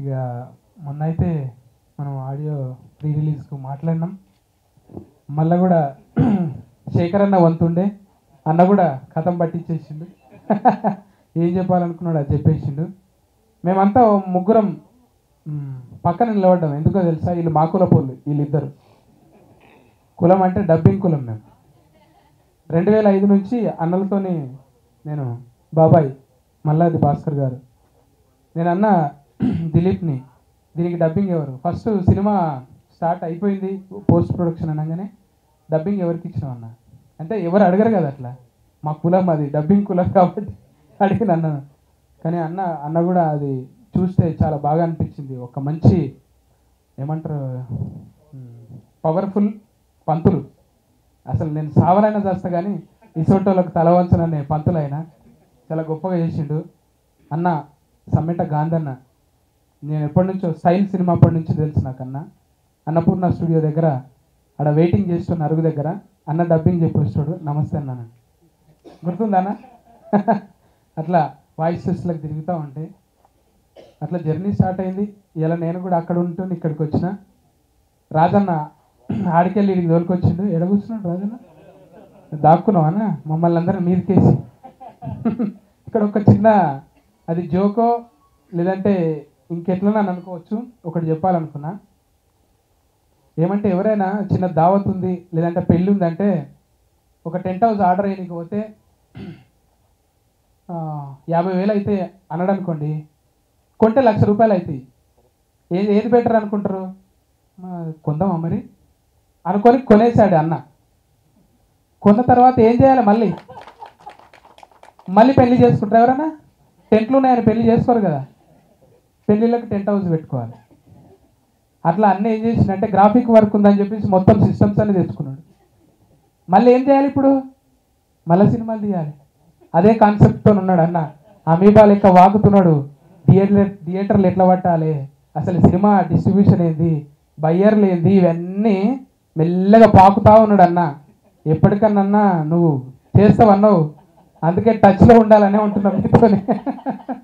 ఇక మొన్న అయితే మనం ఆడియో ప్రీ రిలీజ్కు మాట్లాడినాం మళ్ళీ కూడా శేఖర్ అన్న వంతుండే అన్న కూడా కథం పట్టించేసిండు ఏం చెప్పాలనుకున్నాడు అది చెప్పేసిండు మేమంతా ఓ ముగ్గురం మ్, పక్కన నిలబడ్డాం ఎందుకో తెలుసా వీళ్ళు మా కులపోళ్ళు వీళ్ళిద్దరు కులం అంటే డబ్బింగ్ కులం మేము రెండు వేల ఐదు నుంచి అన్నలతోని నేను బాబాయ్ మల్లాది భాస్కర్ గారు నేను అన్న దిలీప్ని దీనికి డబ్బింగ్ ఎవరు ఫస్ట్ సినిమా స్టార్ట్ అయిపోయింది పోస్ట్ ప్రొడక్షన్ అనగానే డబ్బింగ్ ఎవరికి ఇచ్చినావు అన్న అంటే ఎవరు అడగరు కదా అట్లా మా కులం అది డబ్బింగ్ కులం కాబట్టి అడిగిన అన్న కానీ అన్న అన్న కూడా అది చూస్తే చాలా బాగా అనిపించింది ఒక మంచి ఏమంటారు పవర్ఫుల్ పంతులు అసలు నేను సావలైనా చేస్తా కానీ ఇసోటోళ్ళకి తల వంచననే పంతులైనా చాలా గొప్పగా చేసిండు అన్న సమ్మెట గాంధన్న నేను ఎప్పటి నుంచో స్టైల్ సినిమా అప్పటి నుంచి తెలుసు నాకు అన్న అన్నపూర్ణ స్టూడియో దగ్గర ఆడ వెయిటింగ్ చేస్తున్న అరుగు దగ్గర అన్న డబ్బింగ్ చెప్పేస్తాడు నమస్తే అన్నాను గుర్తుందా అన్న అట్లా వాయిస్ టెస్ట్లకు తిరుగుతూ ఉంటే అట్లా జర్నీ స్టార్ట్ అయింది ఇలా నేను కూడా అక్కడ ఉంటూ ఇక్కడికి వచ్చిన రాజన్న ఆడికెళ్ళి ఇడికి తోలుకొచ్చిండు ఎడ కూర్చున్నాడు రాజన్న దాక్కున్నావు అన్న మమ్మల్ని అందరం మీదకేసి ఇక్కడ ఒక చిన్న అది జోకో లేదంటే ఇంకెట్లా నన్ను అనుకోవచ్చు ఒకటి చెప్పాలనుకున్నా ఏమంటే ఎవరైనా చిన్న దావత్ ఉంది లేదంటే పెళ్ళి ఉందంటే ఒక టెంట్ హౌస్ ఆర్డర్ అయ్యడానికి పోతే ఆ, యాభై వేలు అయితే అన్నాడు అనుకోండి కొంటే లక్ష రూపాయలు అవుతాయి ఏది ఏది బెటర్ అనుకుంటారు ఆ, కొందామా మరి అనుకొని కొనేసాడు అన్న కొన్న తర్వాత ఏం చేయాలి మళ్ళీ మళ్ళీ పెళ్లి చేసుకుంటారు ఎవరన్నా టెంట్లు ఉన్నాయని పెళ్లి చేసుకోరు కదా పెళ్ళిళ్ళకి టెంట్ హౌస్ పెట్టుకోవాలి అట్లా అన్నీ ఏం చేసిందంటే గ్రాఫిక్ వర్క్ ఉందని చెప్పేసి మొత్తం సిస్టమ్స్ అన్ని తెచ్చుకున్నాడు మళ్ళీ ఏం చేయాలి ఇప్పుడు మళ్ళీ సినిమాలు తీయాలి అదే కాన్సెప్ట్తో ఉన్నాడు అన్న అమీబా లెక్క వాగుతున్నాడు థియేటర్ థియేటర్లు ఎట్లా పట్టాలి అసలు సినిమా డిస్ట్రిబ్యూషన్ ఏంది బయ్యర్లు ఏంది ఇవన్నీ మెల్లగా పాకుతా ఉన్నాడు అన్న ఎప్పటికన్నా నువ్వు చేస్తావన్నావు అందుకే టచ్లో ఉండాలనే ఉంటున్నాం మీతోనే